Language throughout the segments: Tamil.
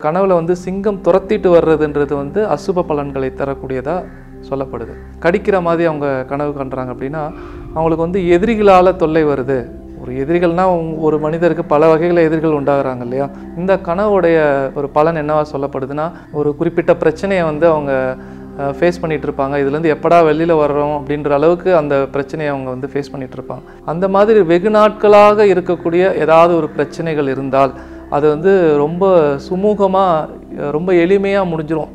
கனவுல வந்து சிங்கம் துரத்திட்டு வர்றதுன்றது வந்து அசுப பலன்களை தரக்கூடியதா சொல்லப்படுது கடிக்கிற மாதிரி அவங்க கனவு காண்றாங்க அப்படின்னா அவங்களுக்கு வந்து எதிரிகளால் தொல்லை வருது ஒரு எதிரிகள்னா உங்க- ஒரு மனிதருக்கு பல வகைகளில் எதிரிகள் உண்டாகுறாங்க இல்லையா இந்த கனவுடைய ஒரு பலன் என்னவா சொல்லப்படுதுன்னா ஒரு குறிப்பிட்ட பிரச்சனையை வந்து அவங்க ஃபேஸ் பண்ணிட்டு இருப்பாங்க இதுலேருந்து எப்படா வெளியில் வர்றோம் அப்படின்ற அளவுக்கு அந்த பிரச்சனையை அவங்க வந்து ஃபேஸ் பண்ணிட்டு இருப்பாங்க அந்த மாதிரி வெகு நாட்களாக இருக்கக்கூடிய ஏதாவது ஒரு பிரச்சனைகள் இருந்தால் அது வந்து ரொம்ப சுமூகமாக ரொம்ப எளிமையாக முடிஞ்சிரும்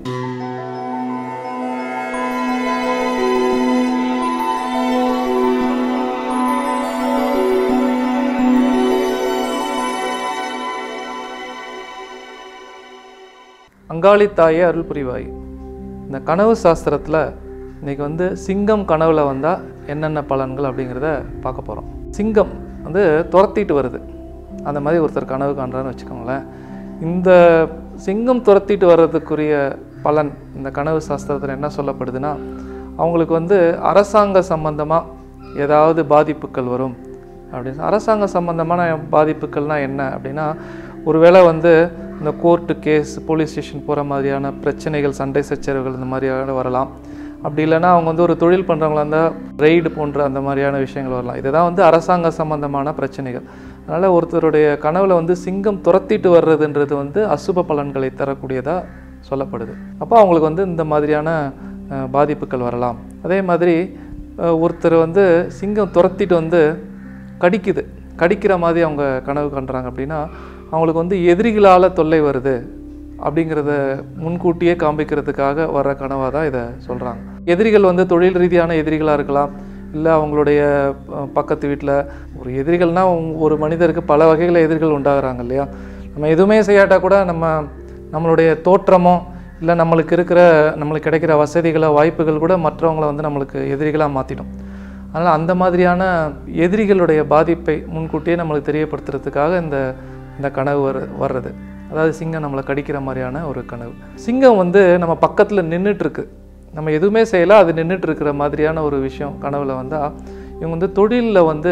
அங்காளி தாயே அருள் புரிவாய் இந்த கனவு சாஸ்திரத்தில் இன்னைக்கு வந்து சிங்கம் கனவுல வந்தால் என்னென்ன பலன்கள் அப்படிங்கிறத பார்க்க போகிறோம் சிங்கம் வந்து துரத்திட்டு வருது அந்த மாதிரி ஒருத்தர் கனவு காண்றான்னு வச்சுக்கோங்களேன் இந்த சிங்கம் துரத்திட்டு வர்றதுக்குரிய பலன் இந்த கனவு சாஸ்திரத்தில் என்ன சொல்லப்படுதுன்னா அவங்களுக்கு வந்து அரசாங்க சம்பந்தமாக ஏதாவது பாதிப்புகள் வரும் அப்படின்னு அரசாங்க சம்பந்தமான பாதிப்புகள்னால் என்ன அப்படின்னா ஒருவேளை வந்து இந்த கோர்ட்டு கேஸ் போலீஸ் ஸ்டேஷன் போகிற மாதிரியான பிரச்சனைகள் சண்டை சச்சரவுகள் இந்த மாதிரியான வரலாம் அப்படி இல்லைன்னா அவங்க வந்து ஒரு தொழில் பண்ணுறவங்களா இருந்தால் ரெய்டு போன்ற அந்த மாதிரியான விஷயங்கள் வரலாம் இதுதான் வந்து அரசாங்க சம்பந்தமான பிரச்சனைகள் அதனால் ஒருத்தருடைய கனவுல வந்து சிங்கம் துரத்திட்டு வர்றதுன்றது வந்து அசுப பலன்களை தரக்கூடியதாக சொல்லப்படுது அப்போ அவங்களுக்கு வந்து இந்த மாதிரியான அஹ், பாதிப்புகள் வரலாம் அதே மாதிரி அஹ், ஒருத்தர் வந்து சிங்கம் துரத்திட்டு வந்து கடிக்குது கடிக்கிற மாதிரி அவங்க கனவு காண்றாங்க அப்படின்னா அவங்களுக்கு வந்து எதிரிகளால் தொல்லை வருது அப்படிங்கிறத முன்கூட்டியே காண்பிக்கிறதுக்காக வர்ற கனவாக தான் இதை சொல்கிறாங்க எதிரிகள் வந்து தொழில் ரீதியான எதிரிகளாக இருக்கலாம் இல்லை அவங்களுடைய அஹ், பக்கத்து வீட்டில் ஒரு எதிரிகள்னால் ஒரு மனிதருக்கு பல வகைகளில் எதிரிகள் உண்டாகுறாங்க இல்லையா நம்ம எதுவுமே செய்யாட்டா கூட நம்ம நம்மளுடைய தோற்றமோ இல்லை நம்மளுக்கு இருக்கிற நம்மளுக்கு கிடைக்கிற வசதிகளோ வாய்ப்புகள் கூட மற்றவங்கள வந்து நம்மளுக்கு எதிரிகளாக மாற்றிடும் அதனால் அந்த மாதிரியான எதிரிகளுடைய பாதிப்பை முன்கூட்டியே நம்மளுக்கு தெரியப்படுத்துறதுக்காக இந்த இந்த கனவு வர வர்றது அதாவது சிங்கம் நம்மளை கடிக்கிற மாதிரியான ஒரு கனவு சிங்கம் வந்து நம்ம பக்கத்தில் நின்றுட்டுருக்கு நம்ம எதுவுமே செய்யலை அது நின்றுட்டு இருக்கிற மாதிரியான ஒரு விஷயம் கனவுல வந்தால் இவங்க வந்து தொழிலில் வந்து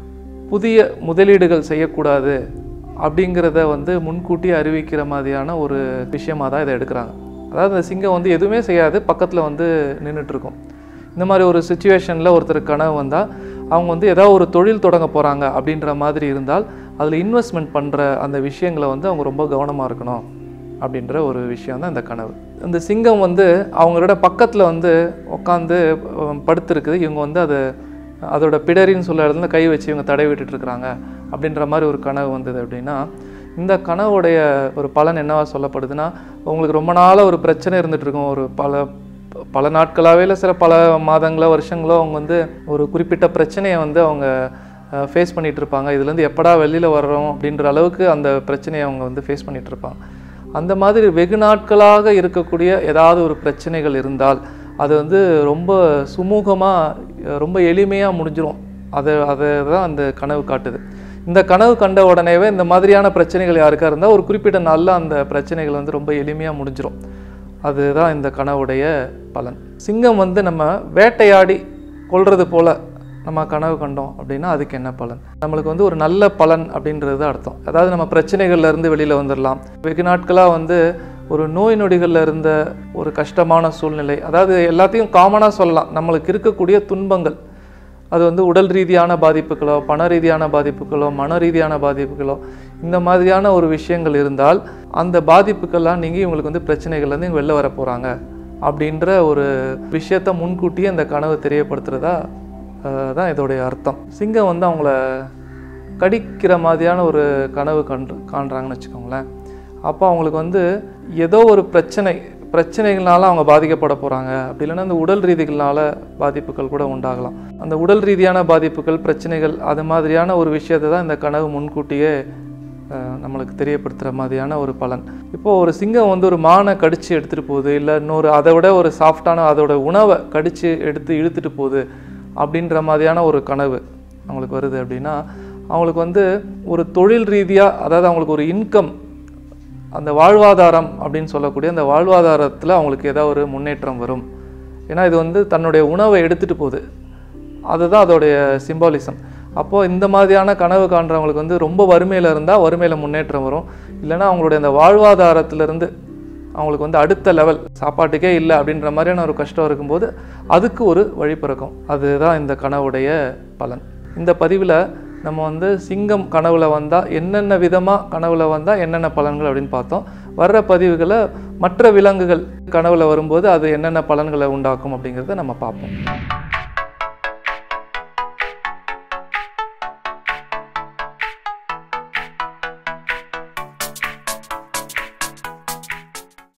புதிய முதலீடுகள் செய்யக்கூடாது அப்படிங்கிறத வந்து முன்கூட்டியே அறிவிக்கிற மாதிரியான ஒரு விஷயமாக தான் இதை எடுக்கிறாங்க அதாவது இந்த சிங்கம் வந்து எதுவுமே செய்யாது பக்கத்தில் வந்து நின்றுட்டு இருக்கும் இந்த மாதிரி ஒரு சுச்சுவேஷனில் ஒருத்தர் கனவு வந்தால் அவங்க வந்து ஏதாவது ஒரு தொழில் தொடங்க போகிறாங்க அப்படின்ற மாதிரி இருந்தால் அதில் இன்வெஸ்ட்மெண்ட் பண்ணுற அந்த விஷயங்களை வந்து அவங்க ரொம்ப கவனமாக இருக்கணும் அப்படின்ற ஒரு விஷயம் தான் இந்த கனவு இந்த சிங்கம் வந்து அவங்களோட பக்கத்தில் வந்து உட்காந்து படுத்திருக்குது இவங்க வந்து அது அதோட பிடரின்னு சொல்ல இடத்துல கை வச்சு இவங்க தடை விட்டுட்டு இருக்கிறாங்க அப்படின்ற மாதிரி ஒரு கனவு வந்தது அப்படின்னா இந்த கனவுடைய ஒரு பலன் என்னவா சொல்லப்படுதுன்னா உங்களுக்கு ரொம்ப நாளாக ஒரு பிரச்சனை இருந்துட்டு இருக்கும் ஒரு பல பல நாட்களாகவே இல்லை சில பல மாதங்களோ வருஷங்களோ அவங்க வந்து ஒரு குறிப்பிட்ட பிரச்சனையை வந்து அவங்க ஃபேஸ் பண்ணிட்டு இருப்பாங்க இதுலேருந்து எப்படா வெளியில் வர்றோம் அப்படின்ற அளவுக்கு அந்த பிரச்சனையை அவங்க வந்து ஃபேஸ் பண்ணிட்டு இருப்பாங்க அந்த மாதிரி வெகு நாட்களாக இருக்கக்கூடிய ஏதாவது ஒரு பிரச்சனைகள் இருந்தால் அது வந்து ரொம்ப சுமூகமாக ரொம்ப எளிமையாக முடிஞ்சிரும் அதை அதை தான் அந்த கனவு காட்டுது இந்த கனவு கண்ட உடனேவே இந்த மாதிரியான பிரச்சனைகள் யாருக்கா இருந்தால் ஒரு குறிப்பிட்ட நாளில் அந்த பிரச்சனைகள் வந்து ரொம்ப எளிமையாக முடிஞ்சிரும் அதுதான் இந்த கனவுடைய பலன் சிங்கம் வந்து நம்ம வேட்டையாடி கொல்றது போல நம்ம கனவு கண்டோம் அப்படின்னா அதுக்கு என்ன பலன் நம்மளுக்கு வந்து ஒரு நல்ல பலன் அப்படின்றது தான் அர்த்தம் அதாவது நம்ம பிரச்சனைகள்ல இருந்து வெளியில் வந்துடலாம் வெகு நாட்களாக வந்து ஒரு நோய் நொடிகளில் இருந்த ஒரு கஷ்டமான சூழ்நிலை அதாவது எல்லாத்தையும் காமனாக சொல்லலாம் நம்மளுக்கு இருக்கக்கூடிய துன்பங்கள் அது வந்து உடல் ரீதியான பாதிப்புகளோ பண ரீதியான பாதிப்புகளோ மன ரீதியான பாதிப்புகளோ இந்த மாதிரியான ஒரு விஷயங்கள் இருந்தால் அந்த பாதிப்புக்கெல்லாம் நீங்கள் இவங்களுக்கு வந்து பிரச்சனைகள்லேருந்து இவங்க வெளில வர போகிறாங்க அப்படின்ற ஒரு விஷயத்த முன்கூட்டியே இந்த கனவு தெரியப்படுத்துகிறதா தான் இதோடைய அர்த்தம் சிங்கம் வந்து அவங்கள கடிக்கிற மாதிரியான ஒரு கனவு கண்டு காண்றாங்கன்னு வச்சுக்கோங்களேன் அப்போ அவங்களுக்கு வந்து ஏதோ ஒரு பிரச்சனை பிரச்சனைகள்னால அவங்க பாதிக்கப்பட போகிறாங்க அப்படி இல்லைன்னா அந்த உடல் ரீதிகள்னால பாதிப்புகள் கூட உண்டாகலாம் அந்த உடல் ரீதியான பாதிப்புகள் பிரச்சனைகள் அது மாதிரியான ஒரு விஷயத்தை தான் இந்த கனவு முன்கூட்டியே அஹ், நம்மளுக்கு தெரியப்படுத்துகிற மாதிரியான ஒரு பலன் இப்போது ஒரு சிங்கம் வந்து ஒரு மானை கடித்து எடுத்துகிட்டு போகுது இல்லை இன்னொரு அதை விட ஒரு சாஃப்டான அதோட உணவை கடித்து எடுத்து இழுத்துட்டு போகுது அப்படின்ற மாதிரியான ஒரு கனவு அவங்களுக்கு வருது அப்படின்னா அவங்களுக்கு வந்து ஒரு தொழில் ரீதியாக அதாவது அவங்களுக்கு ஒரு இன்கம் அந்த வாழ்வாதாரம் அப்படின்னு சொல்லக்கூடிய அந்த வாழ்வாதாரத்தில் அவங்களுக்கு ஏதாவது ஒரு முன்னேற்றம் வரும் ஏன்னா இது வந்து தன்னுடைய உணவை எடுத்துகிட்டு போகுது அதுதான் அதோடைய சிம்பாலிசம் அப்போது இந்த மாதிரியான கனவு காண்றவங்களுக்கு வந்து ரொம்ப வறுமையில் இருந்தால் வறுமையில் முன்னேற்றம் வரும் இல்லைன்னா அவங்களுடைய அந்த வாழ்வாதாரத்திலிருந்து அவங்களுக்கு வந்து அடுத்த லெவல் சாப்பாட்டுக்கே இல்லை அப்படின்ற மாதிரியான ஒரு கஷ்டம் இருக்கும்போது அதுக்கு ஒரு வழி பிறக்கும் அதுதான் இந்த கனவுடைய பலன் இந்த பதிவில் நம்ம வந்து சிங்கம் கனவுல வந்தால் என்னென்ன விதமாக கனவுல வந்தால் என்னென்ன பலன்கள் அப்படின்னு பார்த்தோம் வர்ற பதிவுகளை மற்ற விலங்குகள் கனவுல வரும்போது அது என்னென்ன பலன்களை உண்டாக்கும் அப்படிங்கிறத நம்ம பார்ப்போம்